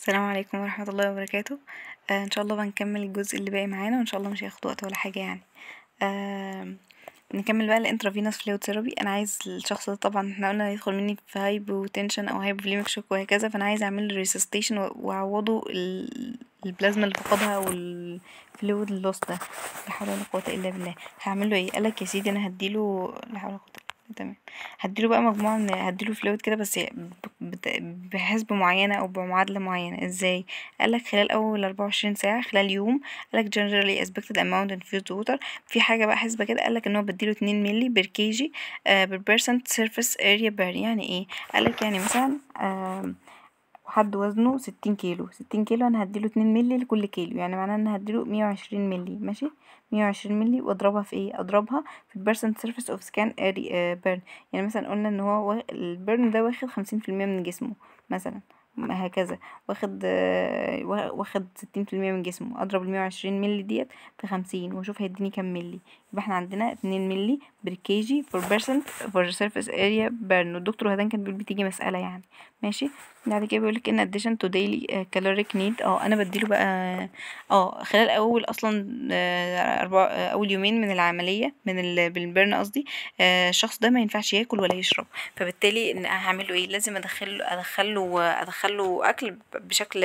السلام عليكم ورحمة الله وبركاته ان شاء الله بقى نكمل الجزء اللي باقي معانا وان شاء الله مش هياخد وقت ولا حاجة يعني نكمل بقى ال intravenous fluid therapy انا عايز الشخص ده طبعا احنا قلنا هيدخل مني في hypotension او hypovolemic shock وهكذا فانا عايزه اعمله resuscitation واعوضه البلازما اللي فقدها او الفلويد اللوس ده لا حول ولا قوة الا بالله هعمله ايه قالك يا سيدي انا هديله لا حول ولا قوة تمام هديله بقى مجموعة من هديله فلويد كده بس بحسبة معينة او بمعادلة معينة ازاي قالك خلال اول اربعة وعشرين ساعة خلال يوم قالك generally expected amount infused water في حاجة بقى حسبة كده قالك ان هو بديله اتنين ملي بير كيجي بير بيرسنت سيرفيس اريا بير يعني ايه قالك يعني مثلا حد وزنه ستين كيلو ستين كيلو انا هديله اتنين ملي لكل كيلو يعني معناه ان هديله مية وعشرين ملي ماشي مية وعشرين ملي واضربها في ايه اضربها في البيرسنت سيرفيس اوف سكان اري بيرن يعني مثلا قلنا ان هو البيرن ده واخد خمسين في المية من جسمه مثلا هكذا واخد واخد ستين في المية من جسمه اضرب المية وعشرين ملي ديت في خمسين واشوف هيديني كام ملي يبقى احنا عندنا اتنين ملي بير كيجي فور بيرسنت فور سيرفيس اريا بيرن والدكتور هدان كان بيقول بتيجي مسألة يعني ماشي بعد كده بيقولك ان addition to daily caloric need اه انا بديله بقى اه خلال اول اصلا اربع اول يومين من العملية من البرن قصدي الشخص ده ما ينفعش ياكل ولا يشرب فبالتالي ان هعمله ايه لازم ادخله ادخله ادخله اكل بشكل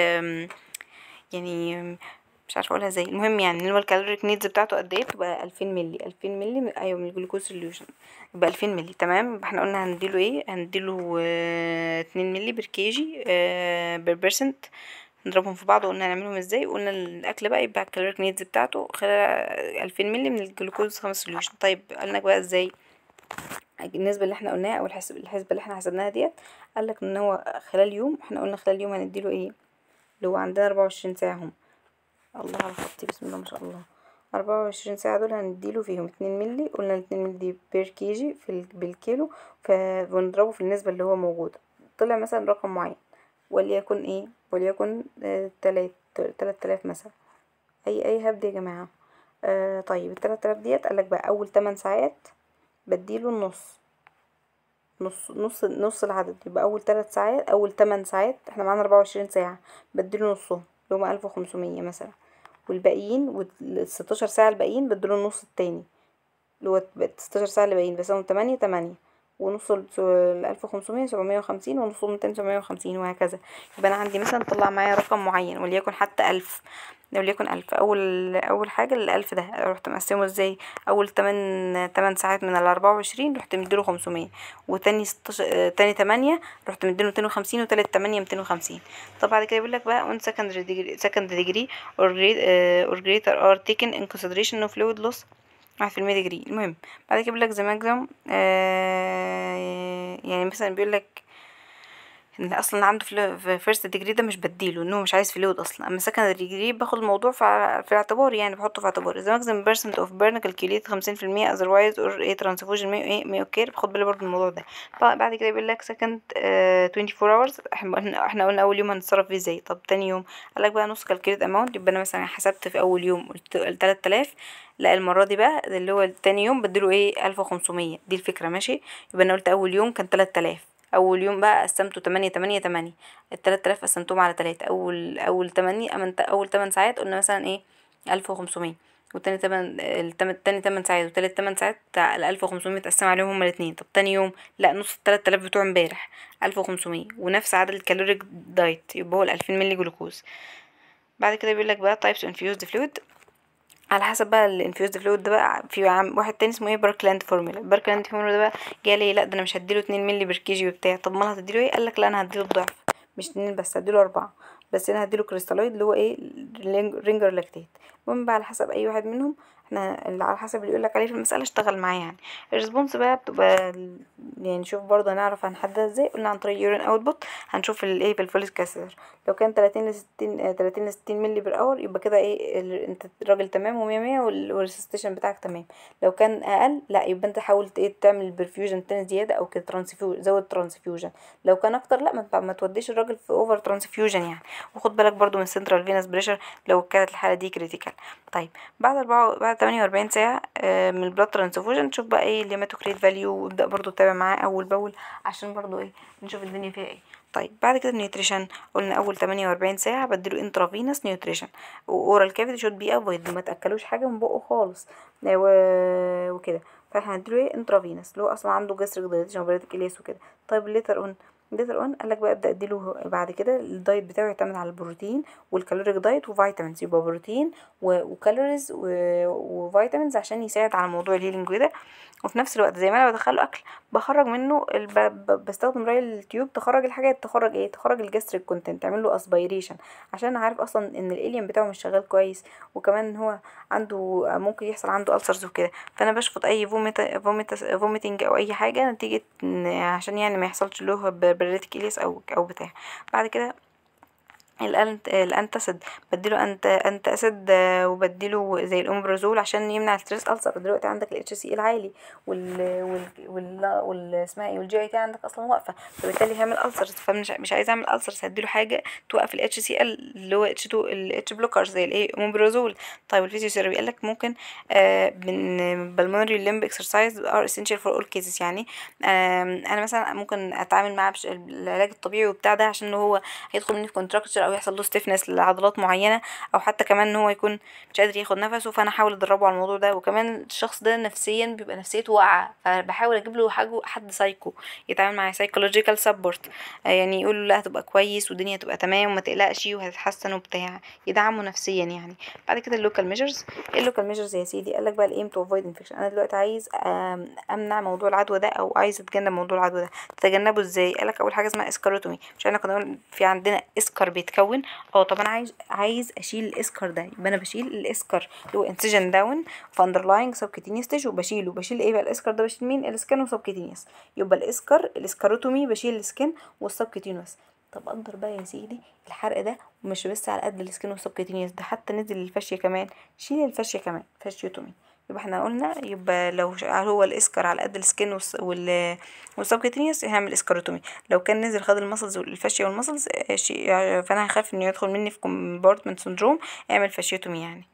يعني مش عارفه اقولها ازاي المهم يعني اللي هو الكالوريك نيدز بتاعته قد ايه بتبقى الفين ملي الفين ملي من ايوه من الجلوكوز سوليوشن يبقى الفين ملي تمام احنا قلنا هنديله ايه هنديله اه اتنين ملي بير كيجي اه بير بيرسنت نضربهم في بعض وقلنا هنعملهم ازاي وقلنا الاكل بقى يبقى الكالوريك نيدز بتاعته خلال الفين ملي من الجلوكوز خمس سوليوشن طيب قالنا بقى ازاي النسبة اللي احنا قلناها او الحسبة الحسبة اللي احنا حسبناها ديت قالك ان هو خلال يوم احنا قلنا خلال يوم هنديله ايه اللي هو عندنا اربعة وعشرين ساعة هم الله على خطي بسم الله ما شاء الله أربعة وعشرين ساعة دول هنديله فيهم اتنين ملي قلنا الاتنين ملي دي بير كيجي في بالكيلو فبنضربه في النسبة اللي هو موجودة طلع مثلا رقم معين وليكن ايه وليكن اه تلات تلات آلاف مثلا أي أي هبد يا جماعة آه طيب التلات آلاف ديت قالك بقى أول تمن ساعات بديله النص نص نص نص العدد يبقى أول تلات ساعات أول تمن ساعات احنا معانا أربعة وعشرين ساعة بديله نصهم اللي هما ألف وخمسمية مثلا والباقيين والستاشر ساعة الباقيين بديله النص التاني اللي هو الستاشر ساعة اللي باقيين بسهم تمانية تمانية ونص الألف وخمسمية سبعمية وخمسين ونص ميتين سبعمية وخمسين وهكذا يبقى أنا عندي مثلا طلع معايا رقم معين وليكن حتى ألف وليكن ألف أول أول حاجة الألف ده رحت مقسمه ازاي أول تمن تمن ساعات من الأربعة وعشرين رحت مديله خمسمية وتاني ستاشر تاني تمانية رحت مديله ميتين وخمسين وتالت تمانية ميتين وخمسين طب بعد كده بيقولك بقى on secondary degree secondary degree or, or greater are taken in consideration of fluid loss واحد في المية ديجري المهم بعد كده بيقولك زي ماكسيمم آه يعني مثلا بيقولك ان اصلا عنده في فيرست ديجري ده مش بديله انه مش عايز فلويد اصلا اما سكند ديجري باخد الموضوع في اعتباري يعني بحطه في اعتباري اذا ماكسيمم بيرسنت اوف بيرن كالكوليت خمسين في المية اذروايز اور ايه ترانسفوجن ميو ايه ميو كير باخد بالي برضه الموضوع ده بعد كده بيقول لك سكند 24 اورز احنا قلنا اول يوم هنتصرف فيه ازاي طب تاني يوم قال لك بقى نص كالكوليت اماونت يبقى انا مثلا حسبت في اول يوم قلت 3000 لا المرة دي بقى اللي هو تاني يوم بديله ايه ألف وخمسمية دي الفكرة ماشي يبقى انا قلت اول يوم كان تلات آلاف اول يوم بقى قسمته تمانية تمانية تمانية التلات آلاف قسمتهم على تلاتة اول اول تمانية أمن اول تمن ساعات قلنا مثلا ايه ألف وخمسمية وتاني تمن التاني تمن ساعات وتالت تمن ساعات الألف وخمسمية متقسم عليهم هما الاتنين طب تاني يوم لا نص التلات آلاف بتوع امبارح ألف وخمسمية ونفس عدد الكالوريك دايت يبقى هو الألفين ملي جلوكوز بعد كده بيقولك بقى types infused fluid على حسب بقى الانفيوزد فلويد ده بقى في واحد تاني اسمه ايه باركلاند فورمولا باركلاند فورمولا ده بقى جه لي لا ده انا مش هديله اتنين ملي بير كيجي وبتاع طب امال هتديله ايه قال لك لا انا هديله الضعف مش اتنين بس هديله اربعة بس انا هديله كريستالويد اللي هو ايه رينجر لاكتيت المهم بقى على حسب اي واحد منهم احنا اللي على حسب اللي يقولك عليه في المسألة اشتغل معاه يعني الريسبونس بقى بتبقى يعني نشوف برضه هنعرف هنحددها ازاي قلنا عن طريق يورين اوتبوت هنشوف الايه بالفوليس كاسيتر لو كان تلاتين لستين تلاتين لستين ملي بير اور يبقى كده ايه انت الراجل تمام ومية مية والريسستيشن بتاعك تمام لو كان اقل لا يبقى انت حاول ايه تعمل البرفيوجن تاني زيادة او كده ترانسفيوجن زود ترانسفيوجن لو كان اكتر لا ما, ما توديش الراجل في اوفر ترانسفيوجن يعني وخد بالك برضه من سنترال فينس بريشر لو كانت الحالة دي كريتيكال طيب بعد أربعة بعد تمانية وأربعين ساعة من البلاد ترانسفوجن نشوف بقى ايه الهيماتوكريت فاليو وابدأ برضه تتابع معاه أول بأول عشان برضه ايه نشوف الدنيا فيها ايه طيب بعد كده النيوتريشن قلنا اول 48 ساعه بديله انترافينوس نيوتريشن واورال كافيتي شوت بي افويد ما تاكلوش حاجه من بقه خالص و- وكده فاحنا هنديله ايه انترافينوس اللي هو اصلا عنده جاستريك دايليتيشن وبريتك الياس وكده طيب ليتر اون ليتر اون قال لك بقى ابدا اديله بعد كده الدايت بتاعه يعتمد على البروتين والكالوريك دايت وفيتامينز يبقى بروتين و- وكالوريز و- وفيتامينز عشان يساعد على موضوع الهيلينج وكده وفي نفس الوقت زي ما انا بدخله اكل بخرج منه الب... ب- بستخدم راي التيوب تخرج الحاجات تخرج ايه تخرج الجاستريك كونتنت تعمل له اسبيريشن عشان عارف اصلا ان الاليم بتاعه مش شغال كويس وكمان ان هو عنده ممكن يحصل عنده ألسرز وكده فانا بشفط اي فوميت فوميت فوميتنج او اي حاجه نتيجه إن- عشان يعني ما يحصلش له بريتك الياس او او بتاع بعد كده الأنت الانتاسيد بديله انت انت اسيد آه، وبديله زي الامبرازول عشان يمنع الستريس ألسر دلوقتي عندك الاتش سي العالي وال وال وال, وال... اسمها ايه والجي اي تي عندك اصلا واقفه فبالتالي هيعمل ألسرز فمش مش عايز اعمل ألسرز هديله حاجه توقف الاتش سي ال اللي هو اتش 2 الاتش بلوكر زي الايه امبرازول طيب الفيزيوثيرابي قال لك ممكن آه من بالمونري ليمب اكسرسايز ار اسينشال فور اول كيسز يعني آم، انا مثلا ممكن اتعامل معاه بش- بالعلاج الطبيعي وبتاع ده عشان هو هيدخل مني في كونتراكتشر او يحصل له ستيفنس لعضلات معينه او حتى كمان ان هو يكون مش قادر ياخد نفسه فانا احاول ادربه على الموضوع ده وكمان الشخص ده نفسيا بيبقى نفسيته واقعه فبحاول اجيب له حاجه حد سايكو يتعامل معاه سايكولوجيكال سبورت يعني يقول له لا هتبقى كويس والدنيا هتبقى تمام وما تقلقش وهتتحسن وبتاع يدعمه نفسيا يعني بعد كده اللوكال ميجرز ايه اللوكال ميجرز يا سيدي قال لك بقى الايم تو افويد انفكشن انا دلوقتي عايز آم، امنع موضوع العدوى ده او عايز اتجنب موضوع العدوى ده تتجنبه ازاي قال لك اول حاجه اسمها اسكاروتومي مش احنا كنا بنقول في عندنا اسكر بيتكون اه طب انا عايز عايز اشيل الاسكر ده يبقى انا بشيل الاسكر اللي هو انسجن داون في اندرلاينج سبكتينيوس تيشو بشيله بشيل ايه بقى الاسكر ده بشيل مين السكن وسبكتينيوس يبقى الاسكر الاسكاروتومي بشيل السكن والسبكتينيوس طب قدر بقى يا سيدي الحرق ده ومش بس على قد السكن والسبكتينيوس ده حتى نزل الفاشيه كمان شيل الفاشيه كمان فاشيوتومي يبقى احنا قلنا يبقى لو ش- هو الاسكر على قد السكن والس- وال والسبكتينيوس هعمل اسكاروتومي لو كان نزل خد المسلز والفاشيه والمسلز اه، شي- فانا هخاف انه يدخل مني في كومبارتمنت سندروم اعمل فاشيوتومي يعني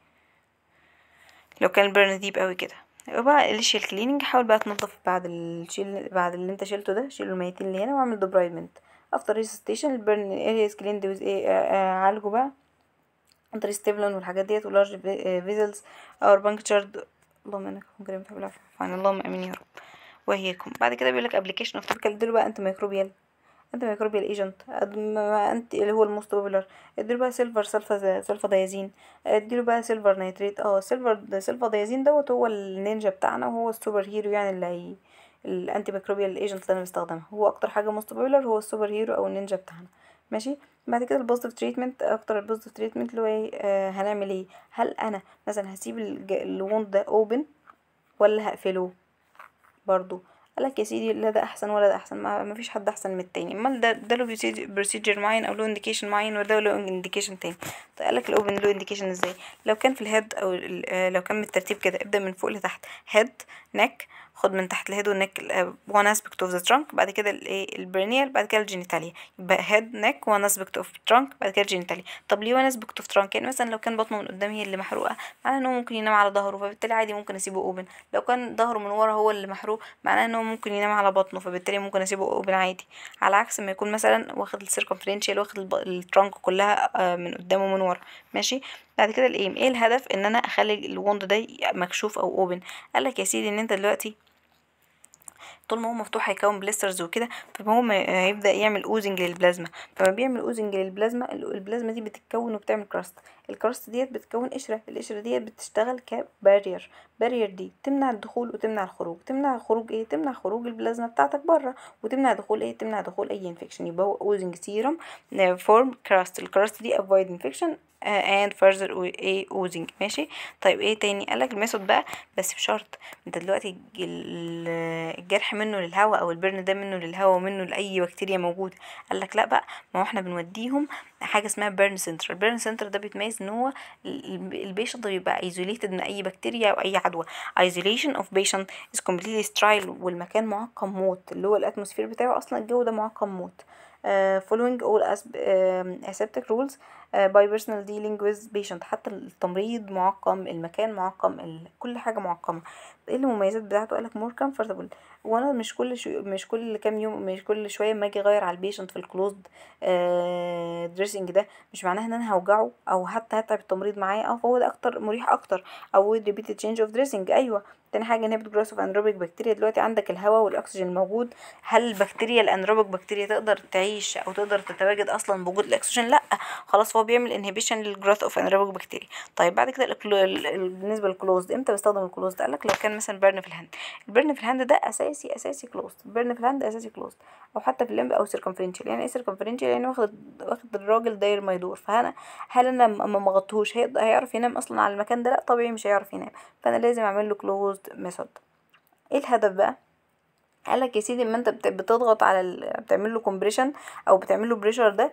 لو كان البرن ديب قوي كده يبقى الاشيال كليننج حاول بقى تنظف بعد الشيل بعد اللي انت شيلته ده شيل الميتين اللي هنا واعمل دوبرايمنت افتر ريسستيشن البرن ارياز كليند ويز ايه اه، اه، عالجه بقى انتر ستيبلون والحاجات ديت ولارج فيزلز اور بانكتشرد اللهم انك ممكن بحب العفو عن اللهم امين يا رب وهيكم بعد كده بيقول لك ابلكيشن اوف توبيكال اديله بقى انت ميكروبيال انت ميكروبيال ايجنت انت اللي هو الموست بوبولار اديله بقى سيلفر سلفا سلفا دايازين اديله بقى سيلفر نيتريت اه سيلفر سلفا دايازين دوت هو النينجا بتاعنا وهو السوبر هيرو يعني اللي هي الانتي ميكروبيال ايجنت اللي انا بستخدمها هو اكتر حاجه موست بوبولار هو السوبر هيرو او النينجا بتاعنا ماشي بعد كده البوزيتيف تريتمنت اكتر البوزيتيف تريتمنت اللي هو ايه آه هنعمل ايه هل انا مثلا هسيب الج- الوند ده اوبن ولا هقفله برضو قالك يا سيدي لا ده احسن ولا ده احسن ما ما فيش حد احسن من التاني امال ده ده له بروسيجر معين او له انديكيشن معين وده له انديكيشن تاني طيب قالك الاوبن له انديكيشن ازاي لو كان في الهيد او ال- آه، لو كان من الترتيب كده ابدا من فوق لتحت هيد نك خد من تحت الهيد والنك وان اسبكت اوف ذا ترانك بعد كده الايه البرينيال بعد كده الجينيتاليا يبقى هيد نك وان اسبكت اوف ترانك بعد كده الجينيتاليا طب ليه وان اسبكت اوف ترانك يعني مثلا لو كان بطنه من قدام هي اللي محروقه معناه ان هو ممكن ينام على ظهره فبالتالي عادي ممكن اسيبه اوبن لو كان ظهره من ورا هو اللي محروق معناه ان هو ممكن ينام على بطنه فبالتالي ممكن اسيبه اوبن عادي على عكس ما يكون مثلا واخد السيركمفرنشال واخد الب- الترانك كلها آه، من قدام ومن ورا ماشي بعد كده الايم ايه الهدف ان انا اخلي الوند ده مكشوف او اوبن قالك يا سيدي ان انت دلوقتي طول ما هو مفتوح هيكون بليسترز وكده فهو ما- هيبدا يعمل اوزنج للبلازما فما بيعمل اوزنج للبلازما ال- البلازما دي بتتكون وبتعمل كراست الكراست ديت بتكون قشره القشره ديت بتشتغل كبارير بارير دي تمنع الدخول وتمنع الخروج تمنع الخروج ايه تمنع خروج البلازما بتاعتك بره وتمنع دخول ايه تمنع دخول اي انفكشن يبقى هو اوزنج سيرم فورم كراست الكراست دي افويد انفكشن and further ايه اوزنج ماشي طيب ايه تاني قالك الميثود بقى بس بشرط انت دلوقتي الج- ال- الجرح منه للهواء او البرن ده منه للهواء ومنه لاي بكتيريا موجوده قالك لا بقى ما هو احنا بنوديهم حاجه اسمها بيرن سنتر البيرن سنتر ده بيتميز ان هو البيشنت بيبقى ايزوليتد من اي بكتيريا او اي عدوى isolation of patient is completely sterile والمكان معقم موت اللي هو الاتموسفير بتاعه اصلا الجو ده معقم موت uh, following all asp- um, aseptic rules uh, by personal dealing with patient حتى التمريض معقم المكان معقم ال... كل حاجة معقمة ايه المميزات بتاعته قالك more comfortable وانا مش كل شو مش كل كام يوم مش كل شويه اما اجي اغير على البيشنت في الكلوزد دريسنج ده مش معناها ان انا هوجعه او حتى هتعب التمريض معايا اه فهو ده اكتر مريح اكتر او ريبيتد تشينج اوف دريسنج ايوه تاني حاجه انهبت جروث اوف انروبيك بكتيريا دلوقتي عندك الهواء والاكسجين الموجود هل البكتيريا الانروبيك بكتيريا تقدر تعيش او تقدر تتواجد اصلا بوجود الاكسجين لا خلاص هو بيعمل انهبيشن للجروث اوف انروبيك بكتيريا طيب بعد كده الكلو... ال- ال- بالنسبه للكلوزد امتى بستخدم الكلوزد قال لك لو كان مثلا بيرن في الهاند البيرن في الهاند ده اساسي اساسي كلوزد بيرن في الهاند اساسي كلوزد او حتى في الليمب او سيركمفرنشال يعني ايه سيركمفرنشال يعني واخد واخد الراجل داير ما يدور فانا هل انا اما ما غطوهوش هيقدر هيعرف ينام اصلا على المكان ده لا طبيعي مش هيعرف ينام فانا لازم اعمل له كلوزد ميثود ايه الهدف بقى قالك يا سيدي اما انت بت- بتضغط على ال... بتعمل له كومبريشن او بتعمل له بريشر ده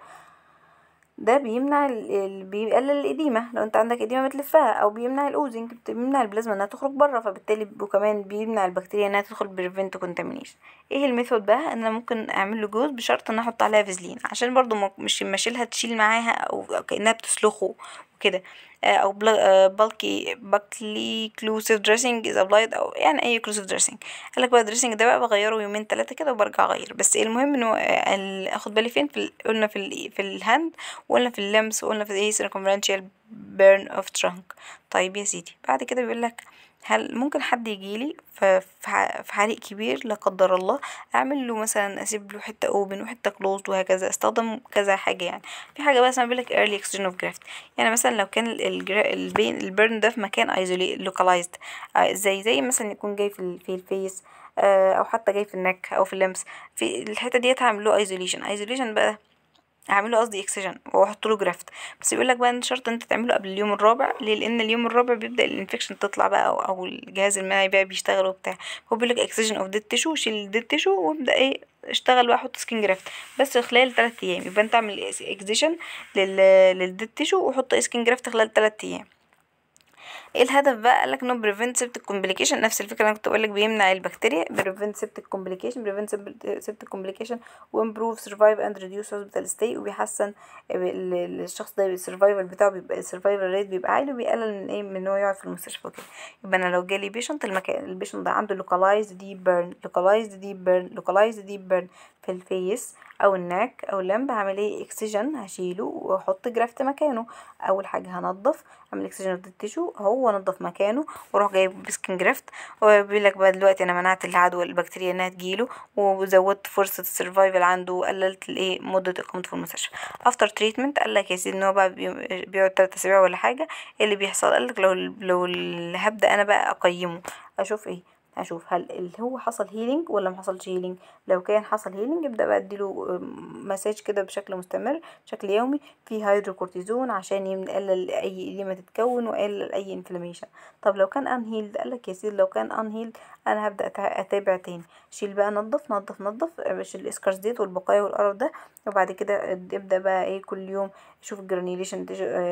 ده بيمنع ال... ال... بيقلل الإديمة لو انت عندك إديمة بتلفها او بيمنع الاوزنج بيمنع البلازما انها تخرج بره فبالتالي ب- وكمان بيمنع البكتيريا انها تدخل بريفنت كونتامينيشن ايه الميثود بقى ان انا ممكن اعمل له جوز بشرط ان أنا احط عليها فازلين عشان برضو ما- مش ما اشيلها تشيل معاها او أو كانها بتسلخه وكده آه، او بالكي باكلي كلوسيف دريسنج از ابلايد او يعني اي كلوسيف دريسنج قال لك بقى الدريسنج ده بقى بغيره يومين ثلاثه كده وبرجع اغير بس المهم انه آه، ال- اخد بالي فين في ال- قلنا في ال في الهاند وقلنا في اللمس وقلنا في ايه circumferential burn of trunk طيب يا سيدي بعد كده بيقول لك هل ممكن حد يجيلي ف- في ح- في حريق كبير لا قدر الله اعمل له مثلا اسيب له حته اوبن وحته كلوزد وهكذا استخدم كذا حاجه يعني في حاجه بقى اسمها بيقول لك early exchange of graft يعني مثلا لو كان ال- الجرا- البين البرن ده في مكان ايزولي localized آه، زي زي مثلا يكون جاي في ال- في الفيس آه، او حتى جاي في النك او في اللمس في الحته ديت هعمل له ايزوليشن ايزوليشن بقى هعمله قصدي اكسجن واحط له جرافت بس يقول لك بقى ان شرط انت تعمله قبل اليوم الرابع ليه لان اليوم الرابع بيبدا الانفكشن تطلع بقى او, أو الجهاز المناعي بقى بيشتغل وبتاع هو بيقول لك اكسجن اوف ديد تيشو شيل الديد تيشو وابدا ايه اشتغل بقى حط سكين جرافت بس خلال 3 ايام يبقى انت اعمل اكسجن لل للديد تيشو وحط سكين جرافت خلال 3 ايام ايه الهدف بقى قالك انه بريفنت سيبتك كومبليكيشن نفس الفكره اللي انا كنت بقولك بيمنع البكتيريا بريفنت سيبتك كومبليكيشن بريفنت سيبتك كومبليكيشن وامبروف سرفايف اند ريديوس هوسبيتال ستي وبيحسن ال- ال- الشخص ده السرفايفل بتاعه بيبقى السرفايفل ريت بيبقى عالي وبيقلل من ايه من ان هو يقعد في المستشفى وكده يبقى انا لو جالي بيشنت المكان البيشنت ده عنده لوكالايزد ديب بيرن لوكالايزد ديب بيرن لوكالايزد ديب بيرن في الفيس او الناك او اللمب هعمل ايه اكسجن هشيله واحط جرافت مكانه اول حاجه هنضف اعمل اكسجن اوف التيشو هو نضف مكانه واروح جايب بسكن جرافت وبيقول لك بقى دلوقتي انا منعت العدوى البكتيريا انها تجيله وزودت فرصه السرفايفل عنده وقللت الايه مده اقامته في المستشفى افتر تريتمنت قال لك يا سيدي ان هو بقى بي- بيقعد 3 اسابيع ولا حاجه ايه اللي بيحصل قال لك لو لو ال- هبدا انا بقى اقيمه اشوف ايه اشوف هل اللي هو حصل هيلينج ولا ما حصلش هيلينج لو كان حصل هيلينج ابدا بقى اديله مساج كده بشكل مستمر بشكل يومي في هيدروكورتيزون عشان يم- يقلل اي اديمه تتكون ويقلل اي انفلاميشن طب لو كان ان هيلد قالك يا سيدي لو كان ان هيلد انا هبدا أتع- اتابع تاني شيل بقى نضف نضف نضف شيل الاسكارز ديت والبقايا والقرف ده وبعد كده ابدا بقى ايه كل يوم شوف الجرانيوليشن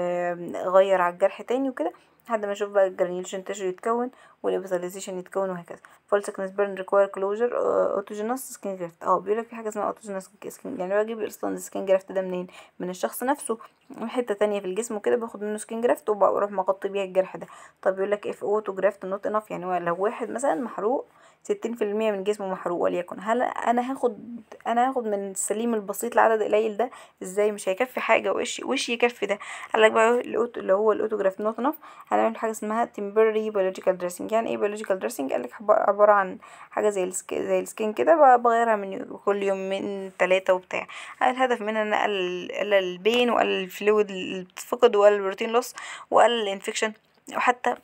غير على الجرح تاني وكده لحد ما اشوف بقى الجرانيوليشن تيشو يتكون والابيثاليزيشن يتكون وهكذا فول سكنس بيرن ريكواير كلوجر اوتوجينوس سكين جرافت اه بيقول لك في حاجه اسمها اوتوجينوس سكين يعني بجيب اصلا السكين جرافت ده منين من الشخص نفسه من حته تانية في الجسم وكده باخد منه سكين جرافت وبروح مغطي بيها الجرح ده طب بيقول لك اف اوتو جرافت نوت انف يعني هو لو واحد مثلا محروق ستين في المية من جسمه محروق وليكن هل انا هاخد انا هاخد من السليم البسيط العدد القليل ده ازاي مش هيكفي حاجه وش وش يكفي ده قال لك بقى الأوتو- اللي هو الاوتوجراف نوت انف هنعمل حاجه اسمها temporary biological dressing يعني ايه biological dressing قال لك عباره عن حاجه زي السك... زي السكين كده ب- بغيرها من يو- كل يوم من ثلاثة وبتاع الهدف منها ان اقلل اقلل البين واقلل الفلويد اللي بتفقد واقلل البروتين لوس واقلل الانفكشن وحتى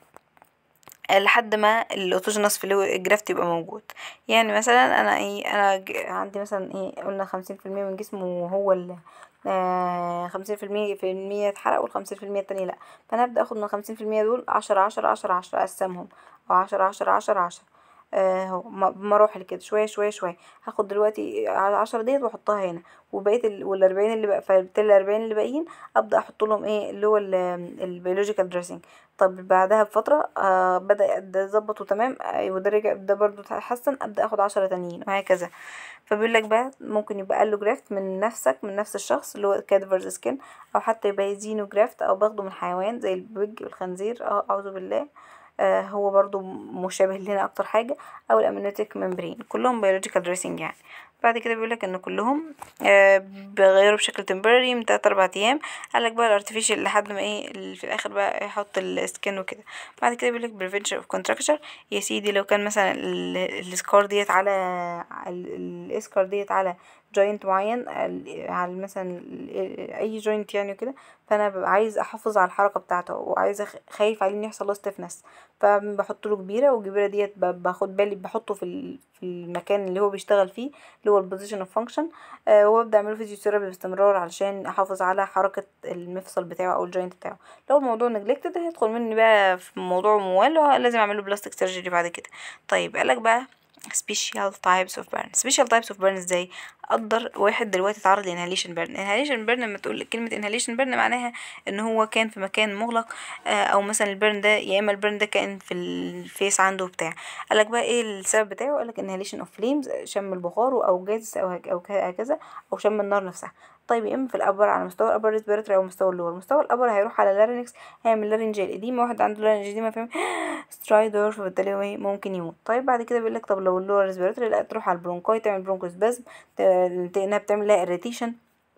لحد ما الاوتوجينوس فلويد جرافت يبقى موجود يعني مثلا انا ايه انا ج- عندي مثلا ايه قلنا خمسين في المية من جسمه هو ال خمسين في المية في المية اتحرق والخمسين في المية التانية لأ فأنا هبدأ أخد من الخمسين في المية دول عشرة عشرة عشرة عشرة أقسمهم أو عشرة عشرة عشرة عشرة اهو م- بمراحل كده شوية شوية شوية هاخد دلوقتي عشرة ديت واحطها هنا وبقية ال... والأربعين اللي بقى فبالتالي الأربعين اللي باقيين أبدأ أحط لهم ايه اللي هو البيولوجيكال دريسنج طب بعدها بفترة آه بدأ ده ظبط وتمام آه وده رجع ده برضو اتحسن أبدأ أخد عشرة تانيين وهكذا فبيقول لك بقى ممكن يبقى له جرافت من نفسك من نفس الشخص اللي هو كادفرز سكين أو حتى يبقى زينو جرافت أو باخده من حيوان زي البيج والخنزير اه أعوذ بالله هو برضو مشابه لنا اكتر حاجة او الامنيوتيك ممبرين كلهم بيولوجيكال دريسنج يعني بعد كده بيقولك ان كلهم بيغيروا بشكل تمبرري من تلات اربع ايام قالك بقى الارتفيشال لحد ما ايه في الاخر بقى يحط السكن وكده بعد كده بيقولك prevention of contracture يا سيدي لو كان مثلا السكار ديت على الاسكار ديت على جوينت معين على مثلا اي جوينت يعني كده فانا ببقى عايز احافظ على الحركه بتاعته وعايزه خايف عليه ان يحصل له stiffness فبحط له كبيره والكبيره ديت باخد بالي بحطه في في المكان اللي هو بيشتغل فيه اللي هو البوزيشن اوف فانكشن وابدا اعمله فيزيوثيرابي باستمرار علشان احافظ على حركه المفصل بتاعه او الجوينت بتاعه لو الموضوع نجلكتد هيدخل مني بقى في موضوع موال لازم اعمله بلاستيك سيرجري بعد كده طيب قالك بقى special types of burn special types of burn ازاي اقدر واحد دلوقتي اتعرض لانهاليشن بيرن انهاليشن بيرن لما تقول كلمه انهاليشن بيرن معناها ان هو كان في مكان مغلق او مثلا البرن ده يا اما البرن ده كان في الفيس عنده بتاع قالك بقى ايه السبب بتاعه قالك انهاليشن اوف فليمز شم البخار او جاز او او هكذا او شم النار نفسها طيب يا اما في الابر على مستوى الابر ريسبيراتوري او مستوى اللور مستوى الابر هيروح على اللارينكس هيعمل لارنجال اديما واحد عنده لارنجال اديما فاهم سترايدر فبالتالي ممكن يموت طيب بعد كده بيقول لك طب لو اللور ريسبيراتوري لا تروح على البرونكاي تعمل برونكوسبازم انها بتعمل لها اريتيشن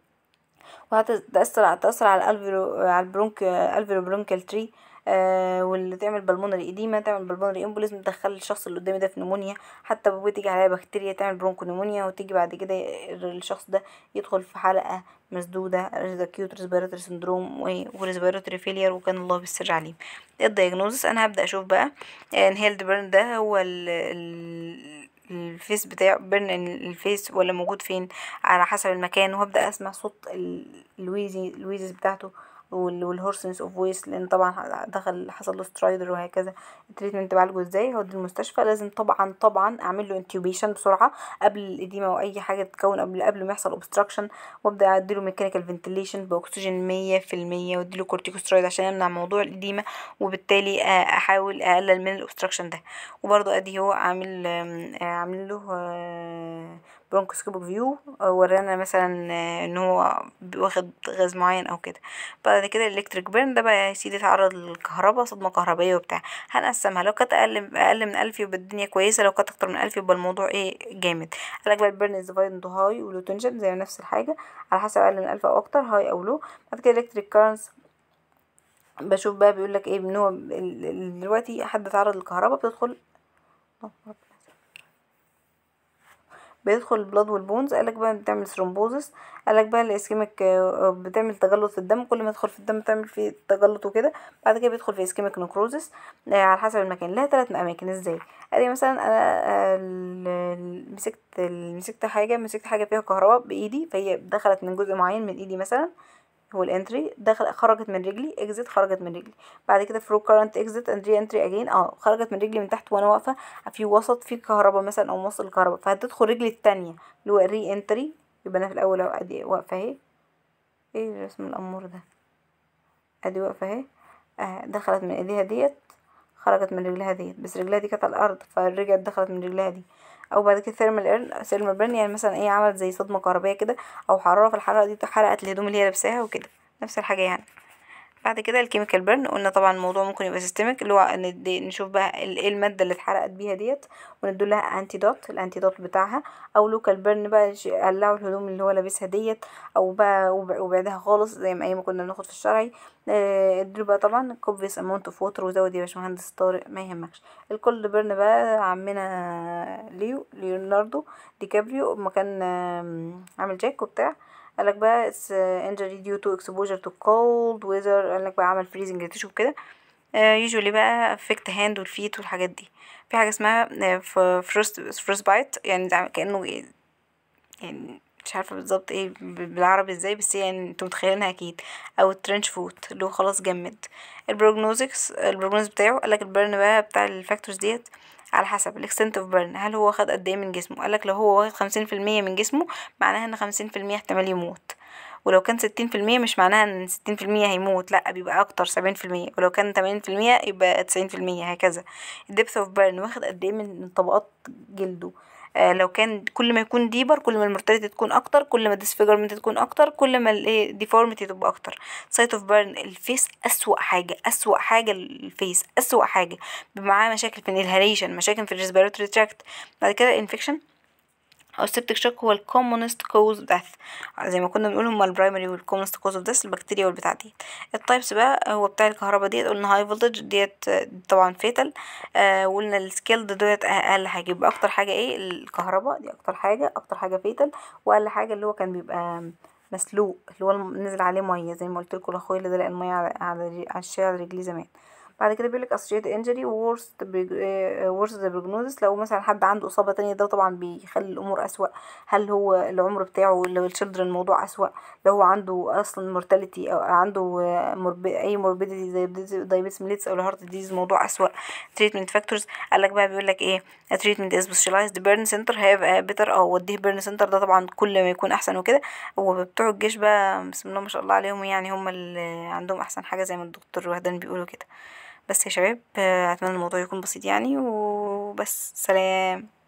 وهتأثر تأثر على الالفيرو على البرونك الفيرو برونكال تري آه واللي تعمل بالمونري اديما تعمل بالمونري امبوليزم تدخل الشخص اللي قدامي ده في نمونيا حتى بتيجي عليها بكتيريا تعمل برونكو نمونيا وتيجي بعد كده الشخص ده يدخل في حلقه مسدوده اكيوت ريسبيراتوري سندروم وريسبيراتوري فيلير وكان الله بالسر عليم الدايجنوزس انا هبدا اشوف بقى انهيلد بيرن ده هو ال ال الفيس بتاع بيرن الفيس ولا موجود فين على حسب المكان وهبدا اسمع صوت الويزي الويزز بتاعته والهورسنس اوف فويس لان طبعا دخل حصل له سترايدر وهكذا التريتمنت بعالجه ازاي هودي المستشفى لازم طبعا طبعا اعمل له انتيوبيشن بسرعه قبل الاديمه او اي حاجه تتكون قبل قبل ما يحصل اوبستراكشن وابدا اديله ميكانيكال فنتيليشن باكسجين مية في المية واديله كورتيكوسترويد عشان امنع موضوع الاديمه وبالتالي احاول اقلل من الاوبستراكشن ده وبرده ادي هو عامل عامل له برونكوسكوبيك فيو ورانا مثلا ان هو واخد غاز معين او كده بعد كده الالكتريك بيرن ده بقى يا سيدي اتعرض للكهرباء صدمه كهربائيه وبتاع هنقسمها لو كانت اقل اقل من ألف يبقى الدنيا كويسه لو كانت اكتر من ألف يبقى الموضوع ايه جامد قالك بقى البيرن از ديفايد انتو هاي ولو تنشن زي نفس الحاجه على حسب اقل من ألف او اكتر هاي او لو بعد كده الكتريك كارنس بشوف بقى بيقول لك ايه ان هو دلوقتي حد اتعرض للكهرباء بتدخل بيدخل البلاد والبونز قالك بقى بتعمل ثرومبوزس قالك بقى الاسكيميك بتعمل تجلط في الدم كل ما يدخل في الدم تعمل فيه تجلط وكده بعد كده بيدخل في اسكيميك نكروزس على حسب المكان لها ثلاث اماكن ازاي ادي مثلا انا مسكت مسكت حاجه مسكت حاجه فيها كهرباء بايدي فهي دخلت من جزء معين من ايدي مثلا هو الانتري دخل خرجت من رجلي اكزيت خرجت من رجلي بعد كده فرو كارنت اكزيت اند ري انتري اجين اه خرجت من رجلي من تحت وانا واقفه في وسط في كهرباء مثلا او موصل الكهرباء فهتدخل رجلي التانية اللي هو الري انتري يبقى انا في الاول اهو ادي واقفه اهي ايه رسم الامور ده ادي واقفه اهي اه دخلت من ايديها ديت خرجت من رجلها ديت بس رجلها دي كانت على الارض فرجعت دخلت من رجلها دي او بعد كده ثيرمال ايرن ثيرمال برن يعني مثلا ايه عملت زي صدمه كهربائيه كده او حراره في الحراره دي حرقت الهدوم اللي هي لابساها وكده نفس الحاجه يعني بعد كده الكيميكال بيرن قلنا طبعا الموضوع ممكن يبقى سيستميك اللي هو نشوف بقى ايه الماده اللي اتحرقت بيها ديت وندول لها انتي دوت الانتي دوت بتاعها او لوكال بيرن بقى قلعوا الهدوم اللي هو لابسها ديت او بقى وبعدها خالص زي ما اي ما كنا بناخد في الشرعي اديله بقى طبعا كوبيس امونت اوف ووتر وزود يا باشمهندس طارق ما يهمكش الكولد بيرن بقى عمنا ليو ليوناردو دي كابريو مكان عامل جاك وبتاع قالك بقى it's injury due to exposure to cold weather قالك بقى عمل freezing لتشو كده usually بقى affect hand والفيت والحاجات دي في حاجة اسمها frost frost bite يعني كأنه يعني مش عارفة بالظبط ايه بالعربي ازاي بس يعني انتوا متخيلينها اكيد او الترنش فوت اللي هو خلاص جمد البروجنوزكس البروجنوز بتاعه قالك البرن بقى بتاع الفاكتورز ديت على حسب الاكستنت اوف بيرن هل هو واخد قد ايه من جسمه قالك لو هو واخد خمسين في المية من جسمه معناها ان خمسين في المية احتمال يموت ولو كان ستين في المية مش معناها ان ستين في المية هيموت لأ بيبقى أكتر سبعين في المية ولو كان تمانين في المية يبقى تسعين في المية هكذا الدبث اوف بيرن واخد قد ايه من طبقات جلده لو كان كل ما يكون ديبر كل ما المورتاليتي تكون اكتر كل ما الديسفيجرمنت تكون اكتر كل ما الايه ديفورميتي تبقى اكتر سايت اوف بيرن الفيس اسوأ حاجه اسوأ حاجه الفيس اسوأ حاجه بيبقى معاه مشاكل في الانهاليشن مشاكل في الريسبيراتوري تراكت بعد كده الانفكشن او السبتك شوك هو الكومونست كوز ديث زي ما كنا بنقول هما البرايمري والكومونست كوز اوف ديث البكتيريا والبتاع دي التايبس بقى هو بتاع الكهرباء ديت قلنا هاي فولتج ديت طبعا فيتال آه وقلنا السكيلد ديت اقل حاجه يبقى اكتر حاجه ايه الكهرباء دي اكتر حاجه اكتر حاجه فيتال واقل حاجه اللي هو كان بيبقى مسلوق اللي هو نزل عليه ميه زي ما قلت لكم لاخويا اللي دلق الميه على على على الشارع على رجليه زمان بعد كده بيقولك associated injury worst worst the prognosis لو مثلا حد عنده إصابة تانية ده طبعا بيخلي الأمور أسوأ هل هو العمر بتاعه لو الشيلدرن الموضوع أسوأ لو هو عنده أصلا mortality أو عنده مرب... أي morbidity زي diabetes mellitus أو الهارت ديزيز الموضوع أسوأ treatment factors قالك بقى بيقولك إيه a treatment is specialized burn center have a better أو وديه burn center ده طبعا كل ما يكون أحسن وكده وبتوع الجيش بقى بسم الله ما شاء الله عليهم يعني هم اللي عندهم أحسن حاجة زي ما الدكتور وهدان بيقولوا كده بس يا شباب اتمنى الموضوع يكون بسيط يعني وبس سلام